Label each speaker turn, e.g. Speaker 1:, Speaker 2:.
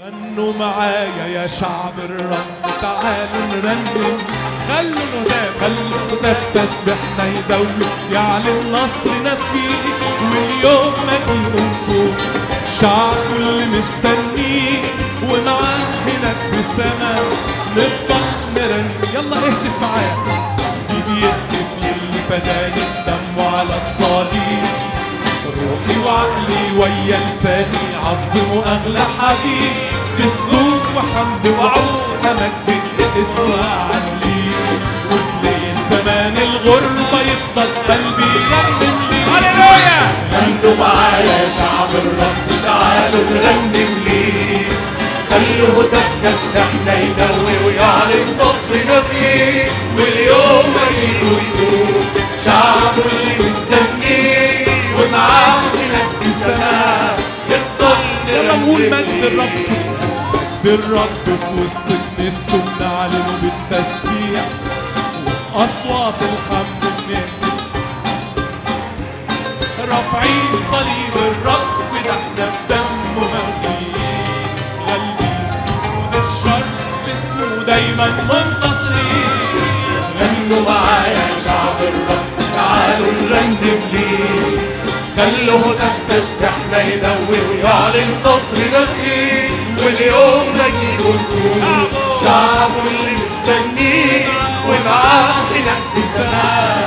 Speaker 1: غنوا معايا يا شعب الرب تعالوا نرنم خلوا الهتاف خلوا الهتاف تسبحنا يدولوا يعلن نصرنا فيه واليوم مجيئكم شعب اللي مستنيه ومعاه هناك في السماء نفضل نرنم يلا اهتف معايا ايدي يهتف للي فداني بدمه على الصليب روحي وعقلي ويا لساني عظموا اغلى حبيب بسجود وحمد وعود امجد اسمه علي وفي ليل زمان الغربه يفضل قلبي يرنم لي
Speaker 2: هللويا
Speaker 3: غنوا معايا يا شعب الرب تعالوا نرنم ليه خلوا هتاف احنا يدوي ويعلن نصرنا فيه واليوم مجيئه يكون شعبه اللي مستنيه ومعاه هناك في السماء يفضل
Speaker 1: يلا نقول مجد
Speaker 3: نرنم
Speaker 1: الرب
Speaker 3: ليه.
Speaker 1: في بالرب في وسط كنيسته بنعلنه بالتسبيح واصوات الحمد بنهتف رافعين صليب الرب ده احنا بدمه مغليين غالبين من الشر باسمه دايما منتصرين
Speaker 3: غنوا معايا يا شعب الرب تعالوا نرنم ليه خلوا هتاف تسبحنا يدوي ويعلن نصرنا فيه واليوم نجيب ونكون شعبه اللي مستنيه ومعاه هناك في سماه